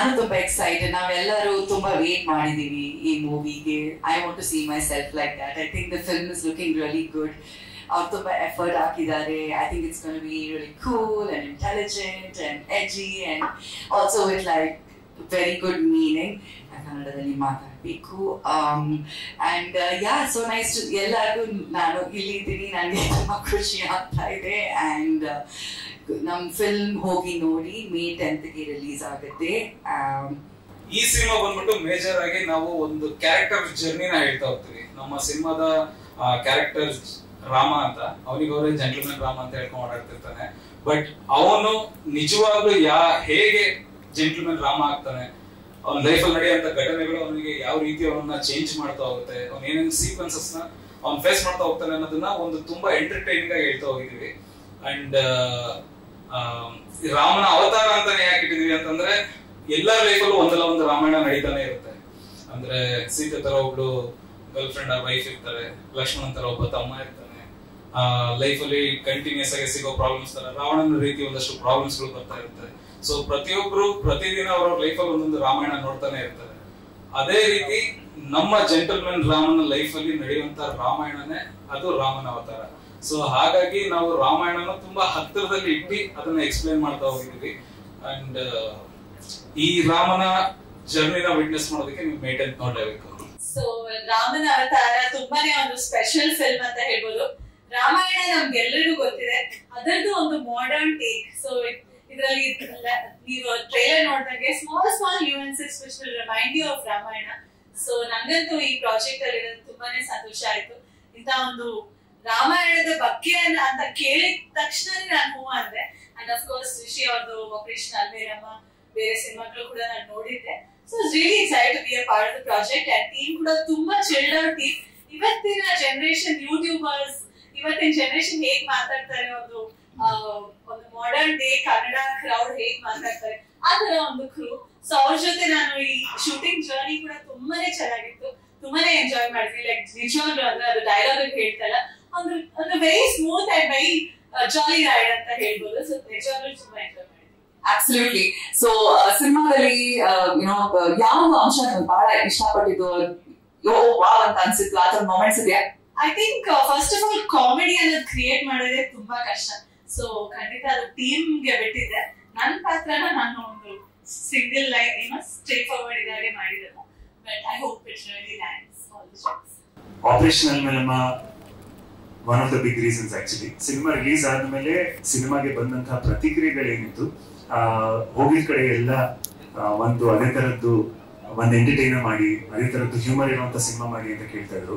ನಾನು ತುಂಬಾ ಎಕ್ಸೈಟೆಡ್ ನಾವೆಲ್ಲರೂ ತುಂಬಾ ವೇಟ್ ಮಾಡಿದೀವಿ ಈ ಮೂವಿಗೆ I want to see myself like that I think the film is looking really good ಅವ್ರು ತುಂಬಾ ಎಫರ್ಟ್ ಹಾಕಿದ್ದಾರೆ I think it's gonna be really cool and intelligent and edgy and also with like very good meaning ಕನ್ನಡದಲ್ಲಿ ಮಾತಾಡಬೇಕು and yeah so nice to ಎಲ್ಲರಿಗೂ ನಾನು ಇಲ್ಲಿ ಇದ್ದೀನಿ ನನಗೆ ತುಂಬಾ ಖುಷಿ ಆಗ್ತಾ ಇದೆ ಅಂಡ್ ನಮ್ ಫಿಲ್ಮ್ ಹೋಗಿ ನೋಡಿ ಮೇ ಟೆಂತ್ಗೆ ರಿಲೀಸ್ ಆಗುತ್ತೆ Um, ಈ ಸಿನಿಮಾ ಬಂದ್ಬಿಟ್ಟು ಮೇಜರ್ ಆಗಿ ನಾವು ಒಂದು ಕ್ಯಾರೆಕ್ಟರ್ ಜರ್ನಿನ ಹೇಳ್ತಾ ಹೋಗ್ತೀವಿ ನಮ್ಮ ಸಿನಿಮಾದ ಕ್ಯಾರೆಕ್ಟರ್ ರಾಮ ಅಂತ ಅವನಿಗೆ ಅವರೇ ಜೆಂಟಲ್ಮನ್ ರಾಮ ಅಂತ ಹೇಳ್ಕೊಂಡು ಓಡಾಡ್ತಿರ್ತಾನೆ ಬಟ್ ಅವನು ನಿಜವಾಗ್ಲೂ ಯಾ ಹೇಗೆ ಜೆಂಟಲ್ಮನ್ ರಾಮ ಆಗ್ತಾನೆ ಅವನ ಲೈಫಲ್ಲಿ ನಡೆಯುವಂತ ಘಟನೆಗಳು ಅವನಿಗೆ ಯಾವ ರೀತಿ ಅವನನ್ನ ಚೇಂಜ್ ಮಾಡ್ತಾ ಹೋಗುತ್ತೆ ಅವ್ನ ಏನೇನು ಸೀಕ್ವೆನ್ಸಸ್ ನ ಅವ್ನ್ ಫೇಸ್ ಮಾಡ್ತಾ ಹೋಗ್ತಾನೆ ಅನ್ನೋದನ್ನ ಒಂದು ತುಂಬಾ ಎಂಟರ್ಟೈನಿಂಗ್ ಆಗಿ ಹೇಳ್ತಾ ಹೋಗಿದೀವಿ ಅಂಡ್ ರಾಮನ ಅವತಾರ ಅಂತಾನೆ ಯಾಕೆ ಇಟ್ಟಿದೀವಿ ಅಂತಂದ್ರೆ ಎಲ್ಲರ ಲೈಫಲ್ಲೂ ಒಂದಲ್ಲ ಒಂದು ರಾಮಾಯಣ ನಡೀತಾನೆ ಇರುತ್ತೆ ಅಂದ್ರೆ ಸೀತೆ ತರ ಒಬ್ಳು ಗರ್ಲ್ ಫ್ರೆಂಡ್ ಆ ವೈಫ್ ಇರ್ತಾರೆ ಲಕ್ಷ್ಮಣನ್ ತರ ಒಬ್ಬ ತಮ್ಮ ಇರ್ತಾನೆ ಲೈಫ್ ಅಲ್ಲಿ ಕಂಟಿನ್ಯೂಸ್ ಆಗಿ ಸಿಗೋ ಪ್ರಾಬ್ಲಮ್ಸ್ ತರ ರಾವಣನ ರೀತಿ ಒಂದಷ್ಟು ಪ್ರಾಬ್ಲಮ್ಸ್ ಗಳು ಬರ್ತಾ ಇರುತ್ತೆ ಸೊ ಪ್ರತಿಯೊಬ್ರು ಪ್ರತಿದಿನ ಅವ್ರ ಲೈಫ್ ಅಲ್ಲಿ ಒಂದೊಂದು ರಾಮಾಯಣ ನೋಡ್ತಾನೆ ಇರ್ತಾರೆ ಅದೇ ರೀತಿ ನಮ್ಮ ಜೆಂಟಲ್ಮನ್ ರಾಮನ ಲೈಫ್ ಅಲ್ಲಿ ನಡೆಯುವಂತ ರಾಮಾಯಣನೇ ಅದು ರಾಮನ ಅವತಾರ ಸೊ ಹಾಗಾಗಿ ನಾವು ರಾಮಾಯಣನ ತುಂಬಾ ಹತ್ತಿರದಲ್ಲಿ ಇಟ್ಟು ಅದನ್ನ ಎಕ್ಸ್ಪ್ಲೈನ್ ಮಾಡ್ತಾ ಹೋಗಿದೀವಿ ಅಂಡ್ ಈ ರಾಮನ ಜರ್ನಿನ ವಿಟ್ನೆಸ್ ಮಾಡೋದಕ್ಕೆ ನೀವು ಮೇಂಟೈನ್ ನೋಡ್ಲೇಬೇಕು ಸೊ ರಾಮನ ಅವತಾರ ತುಂಬಾನೇ ಒಂದು ಸ್ಪೆಷಲ್ ಫಿಲ್ಮ್ ಅಂತ ಹೇಳ್ಬೋದು ರಾಮಾಯಣ ನಮ್ಗೆಲ್ಲರಿಗೂ ಗೊತ್ತಿದೆ ಅದರದ್ದು ಒಂದು ಮಾಡರ್ನ್ ಟೇಕ್ ಸೊ ಇದರಲ್ಲಿ ನೀವು ಟ್ರೈಲರ್ ನೋಡಿದಾಗೆ small small nuances which will remind you of Ramayana so ನಂಗಂತೂ ಈ ಪ್ರಾಜೆಕ್ಟ್ ಅಲ್ಲಿ ಇರೋದು ತುಂಬಾನೇ ಸಂತೋಷ ಆಯ್ತು ಇಂತ ಒಂದು ರಾಮಾಯಣದ ಬಗ್ಗೆ ಅನ್ನ- ಅಂತ ಕೇಳಿದ ತಕ್ಷಣನೇ ನಾನು ಹೂ ಅಂದೆ ಅಂಡ್ ಅಫ್ ಕೋರ್ಸ್ ರಿಷಿ ಅವ್ರದ್ದು ಆಪರೇಷನ್ ಅಲ್ಮೇರಮ್ಮ ಬೇರೆ ಸಿನಿಮಾಗಳು ಕೂಡ ನಾನು ನೋಡಿದ್ದೆ so really excite be a part of the project and team ಕೂಡ ತುಂಬಾ ಚಿಲ್ಡ್ ಔಟ್ ಟೀಮ್ ಇವತ್ತಿನ ಜನರೇಷನ್ ಯೂಟ್ಯೂಬರ್ಸ್ ಇವತ್ತಿನ ಜನರೇಷನ್ ಹೇಗ್ ಮಾತಾಡ್ತಾರೆ ಒಂದು ಆ, ಒಂದು ಮಾಡರ್ನ್ ಡೇ ಕನ್ನಡ ಕ್ರೌಡ್ ಹೇಗ್ ಮಾತಾಡ್ತಾರೆ ಆ ತರ ಒಂದು ಕ್ರೂ ಸೊ ಅವ್ರ ಜೊತೆ ನಾನು ಈ ಶೂಟಿಂಗ್ ಜರ್ನಿ ಕೂಡ ತುಂಬಾನೇ ಚೆನ್ನಾಗಿತ್ತು ತುಂಬಾನೇ ಎಂಜಾಯ್ ಮಾಡಿದ್ವಿ ಲೈಕ್ ನಿಜವಾಗ್ಲೂ ಅಂದ್ರೆ ಅದು ಡೈಲಾಗ್ ಹೇಳ್ತಲ್ಲ ಒಂದು ಒಂದು very smooth and very jolly ride ಅಂತ ಹೇಳ್ಬೋದು ಸೊ ನಿಜವಾಗ್ಲೂ ತುಂಬಾ ಎಂಜಾಯ್ ಮಾಡಿದ್ವಿ ಅಬ್ಸಲ್ಯೂಟ್ಲಿ ಸೊ ಸಿನಿಮಾದಲ್ಲಿ ಯುನೋ ಯಾವ ಅಂಶ ನೀವು ಬಹಳ ಇಷ್ಟಪಟ್ಟಿದ್ದು ಯೋ ವಾವ್ ಅಂತ ಅನ್ಸಿತ್ತು ಆ ತರ ಮೊಮೆಂಟ್ಸ್ ಇದೆಯಾ I think first of all comedy ಅನ್ನೋದು ಕ್ರಿಯೇಟ್ ಮಾಡೋದೇ ತುಂಬಾ ಕಷ್ಟ ಸೊ ಖಂಡಿತ ಅದು ಟೀಮ್ ಗೆ ಬಿಟ್ಟಿದ್ದೆ ನನ್ನ ಪಾತ್ರನ ನಾನು ಒಂದು ಸಿಂಗಲ್ ಲೈನ್ ಏನೋ ಸ್ಟ್ರೇಟ್ ಫಾರ್ವರ್ಡ್ ಇದಾಗೆ ಮಾಡಿರೋದು but I hope it really lands all the jobs operational ಮೇಲಮ್ಮ one of the big reasons actually ಸಿನಿಮಾ ರಿಲೀಸ್ ಆದ್ಮೇಲೆ ಸಿನಿಮಾಗೆ ಬಂದಂತಹ ಪ್ರತಿಕ್ರಿಯೆಗಳೇನಿತ್ತು ಆ, ಹೋಗಿದ್ ಕಡೆ ಎಲ್ಲ ಆ, ಒಂದು ಅದೇ ತರದ್ದು ಒಂದು ಎಂಟರ್ಟೈನರ್ ಮಾಡಿ ಅದೇ ತರದ್ದು ಹ್ಯೂಮರ್ ಇರುವಂತ ಸಿನಿಮಾ ಮಾಡಿ ಅಂತ ಕೇಳ್ತಾ ಇದ್ರು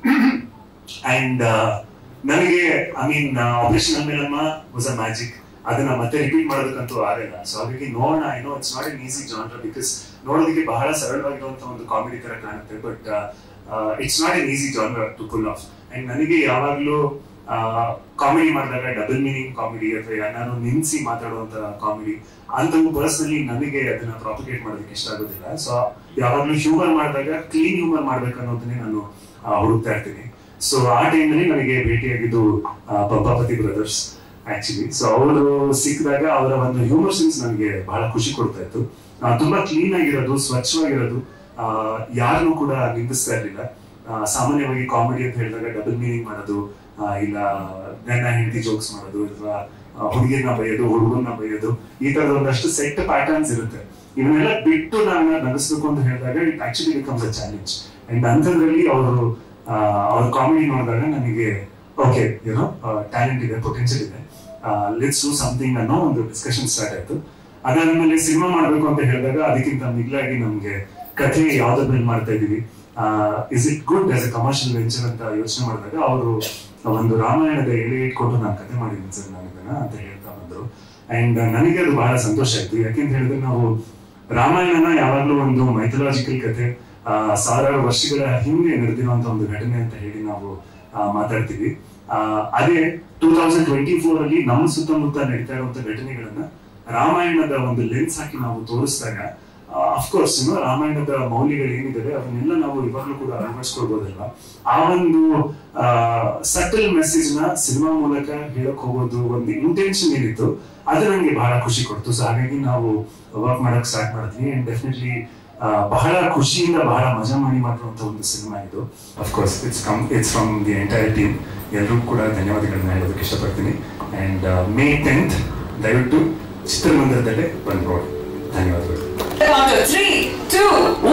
ಅಂಡ್ ನನಗೆ ಐ ಮೀನ್ ಆಪರೇಷನ್ ಮೇಲಮ್ಮ ವಾಸ್ ಅ ಮ್ಯಾಜಿಕ್ ಅದನ್ನ ಮತ್ತೆ ರಿಪೀಟ್ ಮಾಡೋದಕ್ಕಂತೂ ಆಗಲ್ಲ ಸೊ ಹಾಗಾಗಿ ನೋಡೋಣ ಏನೋ it's not an easy genre because ನೋಡೋದಕ್ಕೆ ಬಹಳ ಸರಳವಾಗಿರುವಂತ ಒಂದು ಕಾಮಿಡಿ ತರ ಕಾಣುತ್ತೆ but it's not an easy genre to pull off and ನನಗೆ ಯಾವಾಗ್ಲೂ ಕಾಮಿಡಿ ಮಾಡಿದಾಗ ಡಬಲ್ ಮೀನಿಂಗ್ ಕಾಮಿಡಿ ಅಥವಾ ಯಾರು ನಿನ್ಸಿ ಮಾತಾಡುವಂತ ಕಾಮಿಡಿ ಅಂತವು ಪರ್ಸನಲಿ ನನಗೆ ಅದನ್ನ ಪ್ರಾಪಿಗೇಟ್ ಮಾಡೋದಕ್ಕೆ ಇಷ್ಟ ಆಗೋದಿಲ್ಲ ಸೊ ಯಾವಾಗ್ಲೂ ಹ್ಯೂಮರ್ ಮಾಡಿದಾಗ ಕ್ಲೀನ್ ಹ್ಯೂಮರ್ ಮಾಡ್ಬೇಕು ಅನ್ನೋದನ್ನೇ ನಾನು ಆ, ಹುಡುಕ್ತಾ ಇರ್ತೀನಿ ಸೊ ಆ ಟೈಮಲ್ಲಿ ನನಗೆ ಭೇಟಿಯಾಗಿದ್ದು ಆ, ಪಂಪಾಪತಿ ಬ್ರದರ್ಸ್ ಆಕ್ಚುಲಿ ಸೊ ಅವರು ಸಿಕ್ಕಿದಾಗ ಅವರ ಒಂದು ಹ್ಯೂಮರ್ ಸೆನ್ಸ್ ನನಗೆ ಬಹಳ ಖುಷಿ ಕೊಡ್ತಾ ಇತ್ತು ಆ, ತುಂಬಾ ಕ್ಲೀನ್ ಆಗಿರೋದು ಸ್ವಚ್ಛವಾಗಿರೋದು ಯಾರನ್ನೂ ಕೂಡ ನಿಂದಿಸ್ತಾ ಇರಲಿಲ್ಲ ಸಾಮಾನ್ಯವಾಗಿ ಕಾಮಿಡಿ ಅಂತ ಹೇಳಿದಾಗ ಡಬಲ್ ಮೀನಿಂಗ್ ಮಾಡೋದು ಆ, ಇಲ್ಲ ಗಂಡ ಹೆಂಡತಿ ಜೋಕ್ಸ್ ಮಾಡೋದು ಅಥವಾ ಹುಡುಗಿನ ಬೈಯೋದು ಹುಡುಗನ್ನ ಬೈಯೋದು ಈ ತರದ ಒಂದಷ್ಟು ಸೆಟ್ ಪ್ಯಾಟರ್ನ್ಸ್ ಇರುತ್ತೆ ಇವನ್ನೆಲ್ಲ ಬಿಟ್ಟು ನಾನು ನಗಿಸ್ಬೇಕು ಅಂತ ಹೇಳಿದಾಗ it actually becomes a challenge and ಅಂಥದ್ರಲ್ಲಿ ಅವರು ಅವ್ರ ಕಾಮಿಡಿ ನೋಡಿದಾಗ ನನಗೆ ಓಕೆ ಏನೋ ಟ್ಯಾಲೆಂಟ್ ಇದೆ ಪೊಟೆನ್ಶಿಯಲ್ ಇದೆ ಲೆಟ್ಸ್ ಡೂ ಸಮಥಿಂಗ್ ಅನ್ನೋ ಒಂದು ಡಿಸ್ಕಷನ್ ಸ್ಟಾರ್ಟ್ ಆಯ್ತು ಅದಾದ್ಮೇಲೆ ಸಿನಿಮಾ ಮಾಡ್ಬೇಕು ಅಂತ ಹೇಳಿದಾಗ ಅದಕ್ಕಿಂತ ಮಿಗ್ಲಾಗಿ ನಮ್ಗೆ ಕಥೆ ಯಾವ್ದ್ರ ಮೇಲೆ ಮಾಡ್ತಾ ಇದೀವಿ is it good as a commercial venture ಅಂತ ಯೋಚನೆ ಮಾಡಿದಾಗ ಅವರು ಒಂದು ರಾಮಾಯಣದ ಎಳೆ ಇಟ್ಕೊಂಡು ನಾನು ಕತೆ ಮಾಡಿದ್ದೀನಿ ಸರ್ ನಾನು ಇದನ್ನ ಅಂತ ಹೇಳ್ತಾ ಬಂದ್ರು ಅಂಡ್ ನನಗೆ ಅದು ಬಹಳ ಸಂತೋಷ ಆಯ್ತು ಯಾಕೆಂತ ಹೇಳಿದ್ರೆ ನಾವು ರಾಮಾಯಣನ ಯಾವಾಗ್ಲೂ ಒಂದು ಮೈಥಲಾಜಿಕಲ್ ಕತೆ ಆ, ಸಾವಿರಾರು ವರ್ಷಗಳ ಹಿಂದೆ ನಡೆದಿರುವಂತ ಒಂದು ಘಟನೆ ಅಂತ ಹೇಳಿ ನಾವು ಆ, ಮಾತಾಡ್ತೀವಿ ಆ, ಅದೇ ಟೂ ತೌಸಂಡ್ ಟ್ವೆಂಟಿ ಫೋರ್ ಅಲ್ಲಿ ನಮ್ಮ ಸುತ್ತಮುತ್ತ ನಡೀತಾ ಇರುವಂತ ಘಟನೆಗಳನ್ನ ರಾಮಾಯಣದ ಒಂದು ಲೆನ್ಸ್ ಹಾಕಿ ನಾವು ತೋರಿಸಿದಾಗ ಅಫ್ಕೋರ್ಸ್ ರಾಮಾಯಣದ ಮೌಲ್ಯಗಳು ಏನಿದಾವೆ ಅವನ್ನೆಲ್ಲ ನಾವು ಇವಾಗಲೂ ಕೂಡ ಅಳವಡಿಸ್ಕೊಳ್ಬೋದಲ್ವಾ ಆ ಒಂದು ಸಟಲ್ ಮೆಸೇಜ್ ನ ಸಿನಿಮಾ ಮೂಲಕ ಹೇಳಕ್ ಹೋಗೋದು ಒಂದು ಇಂಟೆನ್ಷನ್ ಏನಿತ್ತು ಅದು ನಂಗೆ ಬಹಳ ಖುಷಿ ಕೊಡ್ತು ಸೊ ಹಾಗಾಗಿ ನಾವು ವರ್ಕ್ ಮಾಡಕ್ ಸ್ಟಾರ್ಟ್ ಮಾಡಿದ್ವಿ ಅಂಡ್ ಡೆಫಿನೆಟ್ಲಿ ಬಹಳ ಖುಷಿಯಿಂದ ಬಹಳ ಮಜಾ ಮಾಡಿ ಮಾಡಿರುವಂತ ಒಂದು ಸಿನಿಮಾ ಇದು of course it's come it's from the entire team ಎಲ್ಲರಿಗೂ ಕೂಡ ಧನ್ಯವಾದಗಳನ್ನ ಹೇಳೋದಕ್ಕೆ ಇಷ್ಟಪಡ್ತೀನಿ ಅಂಡ್ ಮೇ ಟೆಂತ್ ದಯವಿಟ್ಟು ಚಿತ್ರಮಂದಿರದಲ್ಲೇ ಬಂದು ನೋಡಿ ಧನ್ಯವಾದಗಳು Count of three, two,